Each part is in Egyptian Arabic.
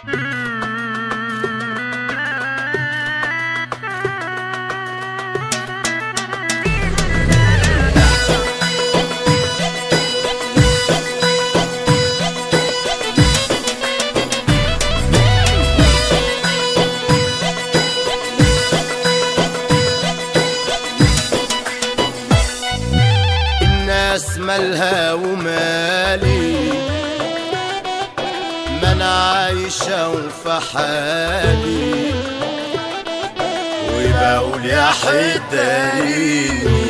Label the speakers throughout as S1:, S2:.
S1: الناس مالها ومالي ما انا عايشة وفي حالي وبقول يا حداني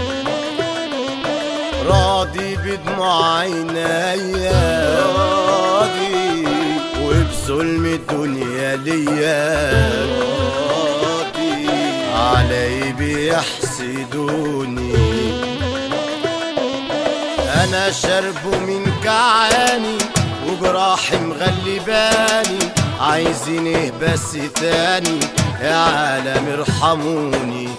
S1: راضي بدموع عينيا راضي وبظلم الدنيا ليا راضي علي بيحسدوني انا شرب من كعاني وجراحي مغلباني عايزين ايه بس تاني يا عالم ارحموني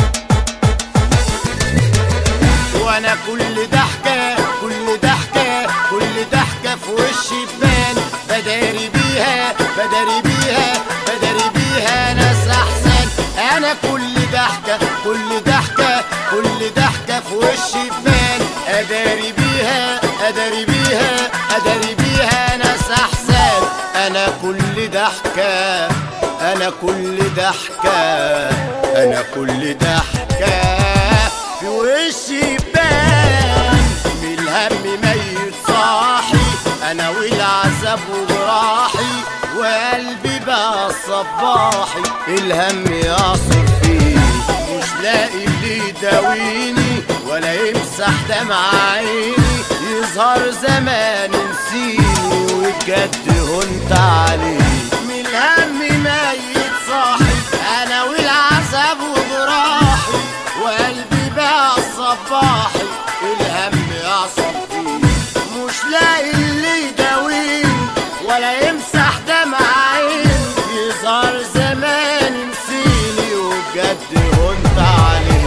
S1: وانا كل ضحكة كل ضحكة كل ضحكة في وشي تبان بداري بيها بداري بيها بداري بيها ناس احسن انا كل ضحكة كل ضحكة كل ضحكة في وشي تبان اداري بيها اداري بيها اداري بيها ناس احسن انا كل ضحكة انا كل ضحكة انا كل ضحكة في وشي بان من الهم ميت صاحي انا والعذاب وجراحي وقلبي بقى صباحي الهم يعصر فيه مش لاقي اللي يداويني ولا يمسح دمع عيني يظهر زمان نسيني وبجد هنت عليه من الهم ميت صاحي انا والعذاب وجراحي وقلبي بقى صباحي الهم يعصب فيه مش لاقي اللي يداويني ولا يمسح دمع عيني يظهر زمان نسيني وبجد هنت عليه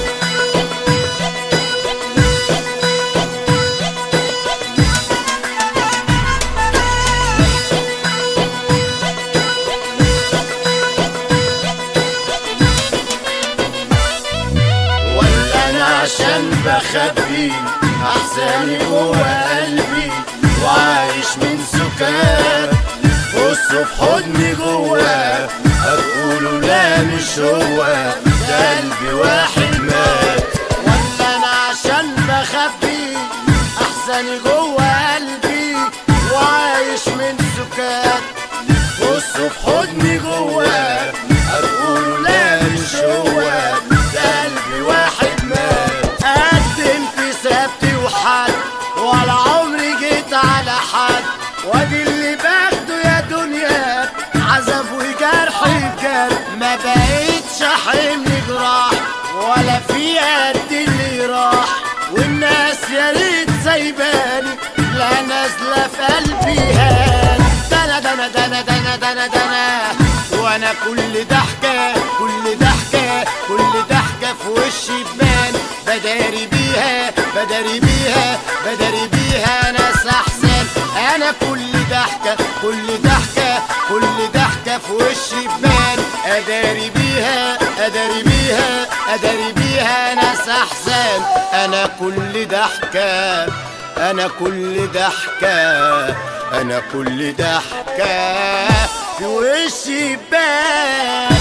S1: ولا انا عشان بخبي احزاني جوا قلبي وعايش من سكات بصوا في حضني جوا هتقولوا لا مش هو ده قلبي واحد مات ولا انا عشان بخبي احزاني جوا قلبي وعايش من سكات بصوا في حضني جوا هتقولوا لا مش هو ده قلبي واحد مات قدمت سبتي وحد ولا عمري جيت على حد وادي اللي باخده يا دنيا عذاب وجرح بجد ما بقيتش احمل جراح ولا في قد اللي راح والناس يا ريت سايباني لا نازله في قلبي هان دنا دنا دنا دنا دنا دنا وانا كل ضحكه كل ضحكه كل ضحكه في وشي بان بداري بيها بداري بيها بداري بيها ناس احسن انا كل ضحكه كل ضحكه كل ضحكه في وشي بان اداري بيها اداري بيها اداري بيها ناس احسن انا كل ضحكه انا كل ضحكه انا كل ضحكه في وشي بان